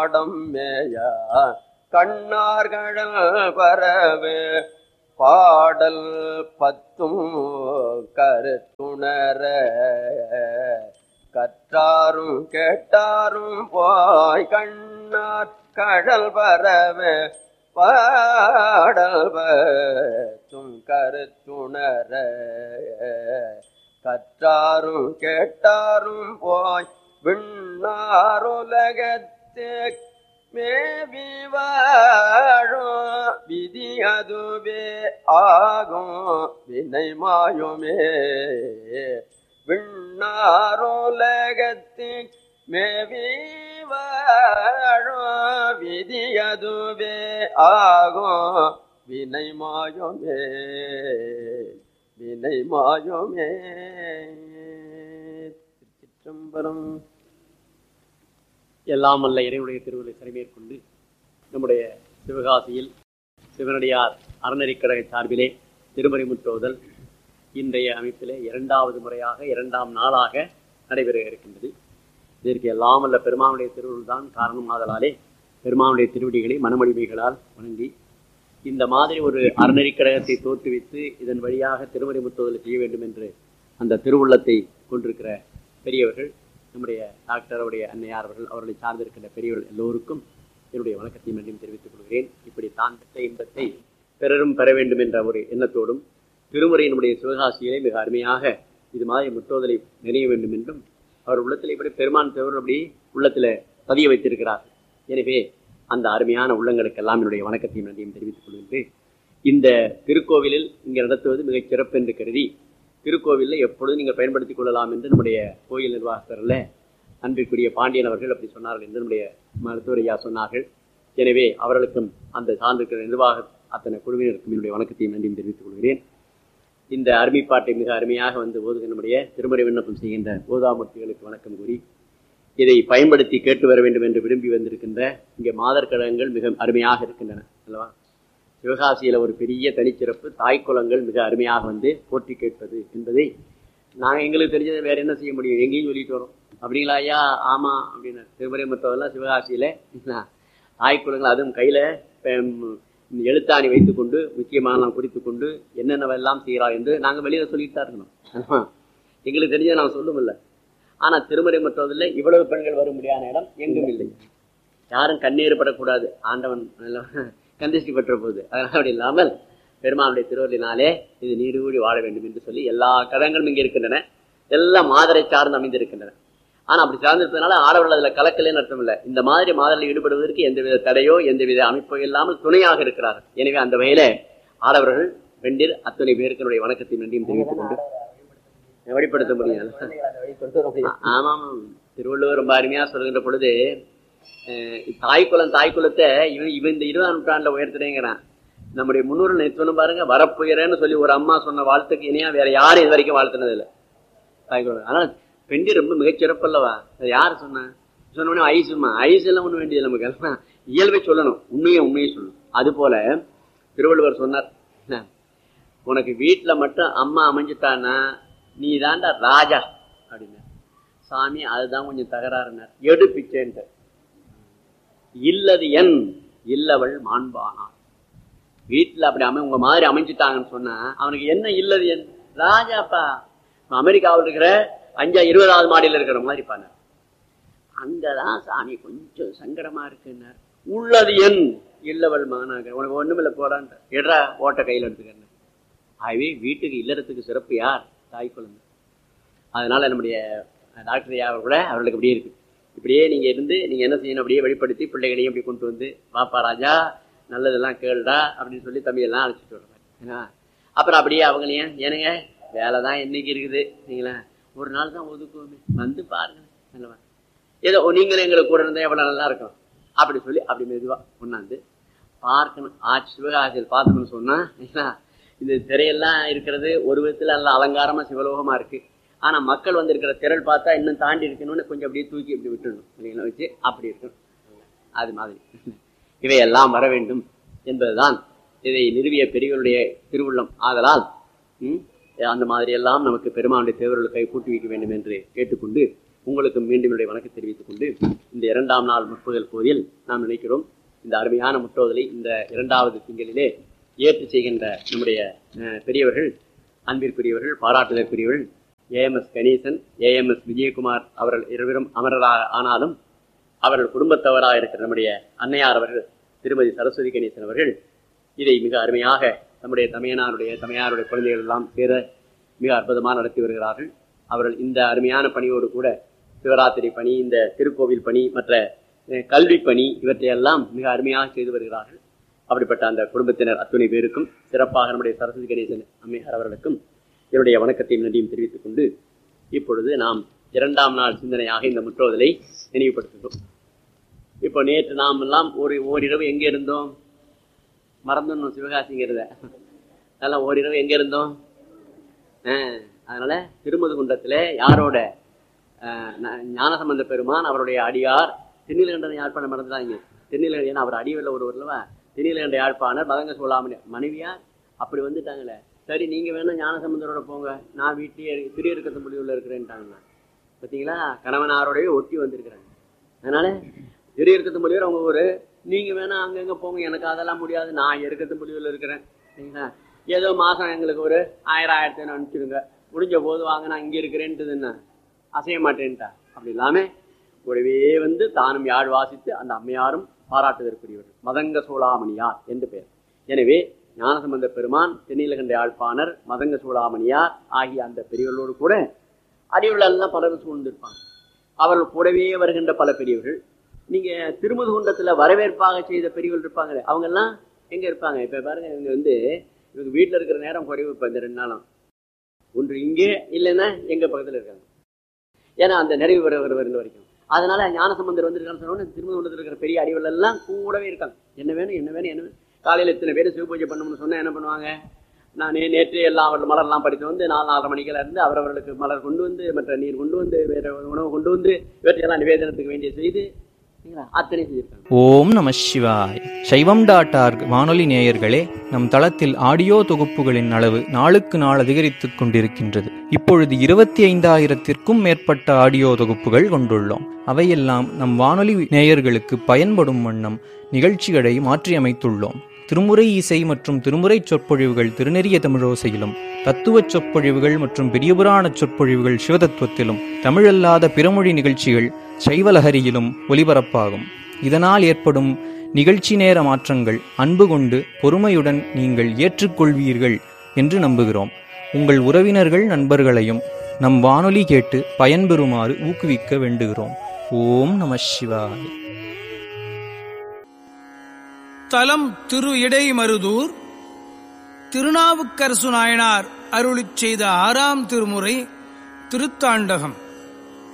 படம் மேயா கண்ணார்கள் பரவு பாடல் பத்தும் கருத்துணர கற்றாரும் கேட்டாரும் போய் கண்ணார் கடல் பரவு பாடல் பத்தும் கருத்துணர கற்றாரும் கேட்டாரும் போய் விண்ணாருலகத்தே மேவி வாழும் விதி அதுவே ஆகும் வினை மாயுமே விண்ணாருலகத்தின் மேவி வாழும் விதி அதுவே ஆகும் வினை மாயுமே வினை மாயுமே திருச்சிற்றம்பலம் எல்லாம் வல்ல இறைவனுடைய திருவுரை சிறைமேற்கொண்டு நம்முடைய சிவகாசியில் சிவனடியார் அறநெறிக்கழக சார்பிலே திருமறை முற்றோதல் இன்றைய அமைப்பிலே இரண்டாவது முறையாக இரண்டாம் நாளாக நடைபெற இருக்கின்றது இதற்கு எல்லாம் வல்ல பெருமானுடைய திருவுருள் தான் காரணம் ஆதலாலே பெருமானுடைய திருவடிகளை மனமடிமைகளால் வணங்கி இந்த மாதிரி ஒரு அறநெறிக்கழகத்தை தோற்றுவித்து இதன் வழியாக திருமறை முற்றோதல் செய்ய வேண்டும் என்று அந்த திருவுள்ளத்தை கொண்டிருக்கிற பெரியவர்கள் நம்முடைய டாக்டர் அவருடைய அன்னையார் அவர்கள் அவர்களை சார்ந்திருக்கின்ற பெரியவர்கள் எல்லோருக்கும் என்னுடைய வணக்கத்தையும் நன்றியும் தெரிவித்துக் கொள்கிறேன் இப்படி தான் பெற்ற இன்பத்தை பிறரும் பெற வேண்டும் என்ற ஒரு எண்ணத்தோடும் திருமுறை நம்முடைய சிவகாசியிலே மிக அருமையாக இது மாதிரி முற்றோதலை நிறைய வேண்டும் என்றும் அவர் உள்ளத்தில் இப்படி பெருமான் தேவர் அப்படி உள்ளத்தில் பதிய வைத்திருக்கிறார் எனவே அந்த அருமையான உள்ளங்களுக்கெல்லாம் என்னுடைய வணக்கத்தையும் நன்றியும் தெரிவித்துக் கொள்கின்றேன் இந்த திருக்கோவிலில் இங்கே நடத்துவது மிகச் சிறப்பு என்று கருதி திருக்கோவிலில் எப்பொழுதும் நீங்கள் பயன்படுத்திக் கொள்ளலாம் என்று நம்முடைய கோயில் நிர்வாகத்தில் அன்பிற்குரிய பாண்டியன் அவர்கள் அப்படி சொன்னார்கள் என்று நம்முடைய மருத்துவர் ஐயா சொன்னார்கள் எனவே அவர்களுக்கும் அந்த சார்ந்திருக்கிற நிர்வாக அத்தனை குழுவினருக்கும் என்னுடைய வணக்கத்தையும் நன்றியும் தெரிவித்துக் கொள்கிறேன் இந்த அருமைப்பாட்டை மிக அருமையாக வந்து ஓதுகிற நம்முடைய திருமுறை விண்ணப்பம் செய்கின்ற ஓதாமூர்த்திகளுக்கு வணக்கம் கூறி இதை பயன்படுத்தி கேட்டு வர வேண்டும் என்று விரும்பி வந்திருக்கின்ற இங்கே மாதர் கழகங்கள் மிக அருமையாக இருக்கின்றன அல்லவா சிவகாசியில் ஒரு பெரிய தனிச்சிறப்பு தாய்க்குளங்கள் மிக அருமையாக வந்து போற்றி கேட்பது என்பதை நாங்கள் எங்களுக்கு தெரிஞ்சதை வேற என்ன செய்ய முடியும் எங்கேயும் சொல்லிட்டு வரோம் அப்படிங்களா ஐயா ஆமாம் அப்படின்னு திருமறை மற்றவெல்லாம் சிவகாசியில் தாய்க்குளங்கள் அதுவும் கையில் எழுத்தாணி வைத்துக்கொண்டு முக்கியமான குறித்து கொண்டு என்னென்னவெல்லாம் செய்கிறார் என்று நாங்கள் வெளியில் சொல்லிட்டு தான் இருக்கணும் எங்களுக்கு தெரிஞ்சதை நான் சொல்லுமில்ல ஆனால் திருமறை மற்றதில் இவ்வளவு பெண்கள் வர முடியாத இடம் எங்கும் இல்லை யாரும் கண்ணீர் படக்கூடாது ஆண்டவன் கந்திஷ்டி பெற்ற போது அதனால் அப்படி இல்லாமல் பெருமானுடைய திருவள்ளினாலே இது நீடூடி வாழ வேண்டும் என்று சொல்லி எல்லா கடங்களும் இங்கே இருக்கின்றன எல்லாம் மாதரை சார்ந்து அமைந்திருக்கின்றன ஆனால் அப்படி சார்ந்திருப்பதனால ஆடவர்கள் அதில் கலக்கலேன்னு அர்த்தம் இல்லை இந்த மாதிரி மாதரில் ஈடுபடுவதற்கு எந்தவித தடையோ எந்தவித அமைப்போ இல்லாமல் துணையாக இருக்கிறார்கள் எனவே அந்த வகையில ஆடவர்கள் பெண்டில் அத்தனை பேருக்கு என்னுடைய வணக்கத்தை நன்றியும் தெரிவித்துக் கொண்டு வெளிப்படுத்த முடியும் ஆமாம் திருவள்ளுவர் ரொம்ப அருமையா சொல்கின்ற பொழுது தாய்க்குளம் தாய்க்குளத்தை இவன் இவன் இந்த இருபதாம் நூற்றாண்டுல உயர்த்துறேங்கிறான் நம்முடைய முன்னூறு சொன்ன பாருங்க வரப்புயரன்னு சொல்லி ஒரு அம்மா சொன்ன வாழ்த்துக்கு இணையா வேற யாரும் இது வரைக்கும் வாழ்த்துனது இல்லை தாய்க்குளம் ஆனால் பெண்டி ரொம்ப மிகச்சிறப்பல்லவா அது யார் சொன்ன சொன்ன ஐசுமா ஐஸ் எல்லாம் ஒண்ணு வேண்டியது நமக்கு எல்லாம் இயல்பை சொல்லணும் உண்மையை உண்மையை சொல்லணும் அது போல திருவள்ளுவர் சொன்னார் உனக்கு வீட்டுல மட்டும் அம்மா அமைஞ்சிட்டான்னா நீ தாண்டா ராஜா அப்படின்னா சாமி அதுதான் கொஞ்சம் தகராறுனார் எடு பிச்சைன்ட்டு இல்லது என் இல்லவள் மாண்பானான் வீட்டுல அப்படி அமை உங்க மாதிரி அமைஞ்சிட்டாங்கன்னு சொன்னா அவனுக்கு என்ன இல்லது என் ராஜாப்பா அமெரிக்காவில் இருக்கிற அஞ்சா இருபதாவது மாடியில் இருக்கிற மாதிரி பண்ணார் அங்கதான் சாமி கொஞ்சம் சங்கடமா இருக்குன்னார் உள்ளது என் இல்லவள் மகனாக உனக்கு ஒண்ணுமில்ல போடான்ற எட்ரா ஓட்ட கையில் எடுத்துக்கிறேன் ஆகவே வீட்டுக்கு இல்லறத்துக்கு சிறப்பு யார் தாய் குழந்தை அதனால நம்முடைய டாக்டர் ஐயா கூட அவர்களுக்கு அப்படியே இருக்கு இப்படியே நீங்க இருந்து நீங்க என்ன செய்யணும் அப்படியே வெளிப்படுத்தி பிள்ளைகளையும் இப்படி கொண்டு வந்து வாப்பா ராஜா நல்லதெல்லாம் கேளுடா அப்படின்னு சொல்லி தம்பியெல்லாம் அழைச்சிட்டு வருவாங்க அப்புறம் அப்படியே அவங்களையும் ஏனுங்க வேலை தான் என்னைக்கு இருக்குது நீங்களா ஒரு நாள் தான் ஒதுக்குவோமே வந்து பாருங்க நல்லவா ஏதோ நீங்களும் எங்களை கூட இருந்தால் எவ்வளோ நல்லா இருக்கும் அப்படி சொல்லி அப்படி மெதுவாக கொண்டாந்து பார்க்கணும் ஆட்சி சிவகாசியில் பார்த்தோம்னு சொன்னா இந்த திரையெல்லாம் இருக்கிறது ஒரு விதத்தில் நல்ல அலங்காரமாக சிவலோகமாக இருக்கு ஆனால் மக்கள் வந்து இருக்கிற திரள் பார்த்தா இன்னும் தாண்டி இருக்கணும்னு கொஞ்சம் அப்படியே தூக்கி இப்படி விட்டுடணும் இல்லைங்களா வச்சு அப்படி இருக்கணும் அது மாதிரி இவையெல்லாம் வர வேண்டும் என்பதுதான் இதை நிறுவிய பெரியவருடைய திருவுள்ளம் ஆதலால் அந்த மாதிரி எல்லாம் நமக்கு பெருமானுடைய தேவர்களுக்கு கை கூட்டி வைக்க வேண்டும் என்று கேட்டுக்கொண்டு உங்களுக்கு மீண்டும் என்னுடைய வணக்கம் தெரிவித்துக் கொண்டு இந்த இரண்டாம் நாள் முற்பகல் போதில் நாம் நினைக்கிறோம் இந்த அருமையான முற்றோதலை இந்த இரண்டாவது திங்களிலே ஏற்று செய்கின்ற நம்முடைய அஹ், பெரியவர்கள் அன்பிற்குரியவர்கள் பாராட்டுதற்குரியவர்கள் ஏஎம்எஸ் கணேசன் ஏஎம்எஸ் விஜயகுமார் அவர்கள் இருவரும் அமரராக ஆனாலும் அவர்கள் குடும்பத்தவராக இருக்கிற நம்முடைய அன்னையார் அவர்கள் திருமதி சரஸ்வதி கணேசன் அவர்கள் இதை மிக அருமையாக நம்முடைய தமையனாருடைய தமையாருடைய குழந்தைகள் எல்லாம் சேர மிக அற்புதமாக நடத்தி வருகிறார்கள் அவர்கள் இந்த அருமையான பணியோடு கூட சிவராத்திரி பணி இந்த திருக்கோவில் பணி மற்ற அஹ், கல்வி பணி இவற்றையெல்லாம் மிக அருமையாக செய்து வருகிறார்கள் அப்படிப்பட்ட அந்த குடும்பத்தினர் அத்துணை பேருக்கும் சிறப்பாக நம்முடைய சரஸ்வதி கணேசன் அம்மையார் அவர்களுக்கும் என்னுடைய வணக்கத்தையும் நன்றியும் தெரிவித்துக் கொண்டு இப்பொழுது நாம் இரண்டாம் நாள் சிந்தனையாக இந்த முற்றோதலை நினைவுபடுத்துகிறோம் இப்போ நேற்று நாம் எல்லாம் ஒரு ஓரிரவு எங்கே இருந்தோம் மறந்துடணும் சிவகாசிங்கிறத அதெல்லாம் ஓரிரவு எங்கே இருந்தோம் ஆ, அதனால திருமதுகுன்றத்தில் யாரோட ஆஹ், ந- ஞானசம்பந்த பெருமான் அவருடைய அடியார் திருநீலகண்டன் யாழ்ப்பாணம் மறந்துடாங்க திருநீலகண்டன் ஏன்னா அவர் அடிவில் ஒருவர்லவா திருநீலகண்ட யாழ்ப்பாணர் மதங்க சோழாமணி மனைவியார் அப்படி வந்துட்டாங்களே சரி நீங்க வேணா ஞானசம்பந்தரோட போங்க நான் வீட்லயே இரு- திரு இருக்கத்து முடிவுல இருக்கிறேன்ட்டாங்க பார்த்தீங்களா கணவனாரோடய ஒட்டி வந்திருக்கிறாங்க அதனால திரு இருக்கத்து முடிவர் அவங்க ஒரு நீங்க வேணா அங்கங்க போங்க எனக்கு அதெல்லாம் முடியாது நான் இருக்கத்து முடிவில் இருக்கிறேன் சரிங்களா ஏதோ மாசம் எங்களுக்கு ஒரு ஆயிரம் ஆயிரத்தி ஐநூறு அனுப்பிச்சிடுங்க முடிஞ்ச போது வாங்க நான் இங்க இருக்கிறேன்ட்டு என்ன அசைய மாட்டேன்ட்டா அப்படி இல்லாம கூடவே வந்து தானும் யாழ் வாசித்து அந்த அம்மையாரும் பாராட்டுதற்குரியவர்கள் மதங்க சோழாமணியார் என்று பெயர் எனவே ஞானசம்பந்த பெருமான் தென்னிலகண்ட யாழ்ப்பாணர் மதங்க சூடாமணியார் ஆகிய அந்த பெரியவர்களோடு கூட அறிவுகளெல்லாம் பலரும் சூழ்ந்திருப்பாங்க அவர்கள் கூடவே வருகின்ற பல பெரியவர்கள் நீங்க திருமுதுகுண்டத்துல வரவேற்பாக செய்த பெரியவர்கள் இருப்பாங்களே அவங்க எல்லாம் எங்க இருப்பாங்க இப்ப பாருங்க இவங்க வந்து இவங்க வீட்டுல இருக்கிற நேரம் குறைவு இப்ப இந்த ரெண்டு நாளும் ஒன்று இங்கே இல்லைன்னா எங்க பக்கத்துல இருக்காங்க ஏன்னா அந்த நிறைவு வர வர வருகிற வரைக்கும் அதனால ஞானசம்பந்தர் வந்திருக்கான்னு சொன்னோன்னு திருமுகத்தில் இருக்கிற பெரிய அறிவுகள் எல்லாம் கூடவே இருக்காங்க என்ன வேணும் என்ன வேணும் என்ன வேணும் காலையில் இத்தனை பேர் சிவபூஜை பண்ணணும்னு சொன்னா என்ன பண்ணுவாங்க நான் நே நேற்று எல்லாம் அவர்கள் மலர்லாம் படித்து வந்து நாலு நாலரை மணிக்கெல்லாம் இருந்து அவரவர்களுக்கு மலர் கொண்டு வந்து மற்ற நீர் கொண்டு வந்து வேற உணவு கொண்டு வந்து இவற்றையெல்லாம் நிவேதனத்துக்கு வேண்டிய செய்து சரிங்களா? அத்தனை செஞ்சிருக்காங்க ஓம் நம சிவாய் சைவம் டாட் ஆர்க் வானொலி நேயர்களே நம் தளத்தில் ஆடியோ தொகுப்புகளின் அளவு நாளுக்கு நாள் அதிகரித்துக் கொண்டிருக்கின்றது இப்பொழுது இருபத்தி ஐந்தாயிரத்திற்கும் மேற்பட்ட ஆடியோ தொகுப்புகள் கொண்டுள்ளோம் அவையெல்லாம் நம் வானொலி நேயர்களுக்கு பயன்படும் வண்ணம் நிகழ்ச்சிகளை மாற்றியமைத்துள்ளோம் திருமுறை இசை மற்றும் திருமுறை சொற்பொழிவுகள் திருநெறிய தமிழோசையிலும் தத்துவச் சொற்பொழிவுகள் மற்றும் பெரியபுராண சொற்பொழிவுகள் சிவதத்துவத்திலும் தமிழல்லாத பிறமொழி நிகழ்ச்சிகள் சைவலஹரியிலும் ஒலிபரப்பாகும் இதனால் ஏற்படும் நிகழ்ச்சி நேர மாற்றங்கள் அன்பு கொண்டு பொறுமையுடன் நீங்கள் ஏற்றுக்கொள்வீர்கள் என்று நம்புகிறோம் உங்கள் உறவினர்கள் நண்பர்களையும் நம் வானொலி கேட்டு பயன்பெறுமாறு ஊக்குவிக்க வேண்டுகிறோம் ஓம் நம சிவாய் தலம் திரு இடைமருதூர் திருநாவுக்கரசு நாயனார் அருளிச் செய்த ஆறாம் திருமுறை திருத்தாண்டகம்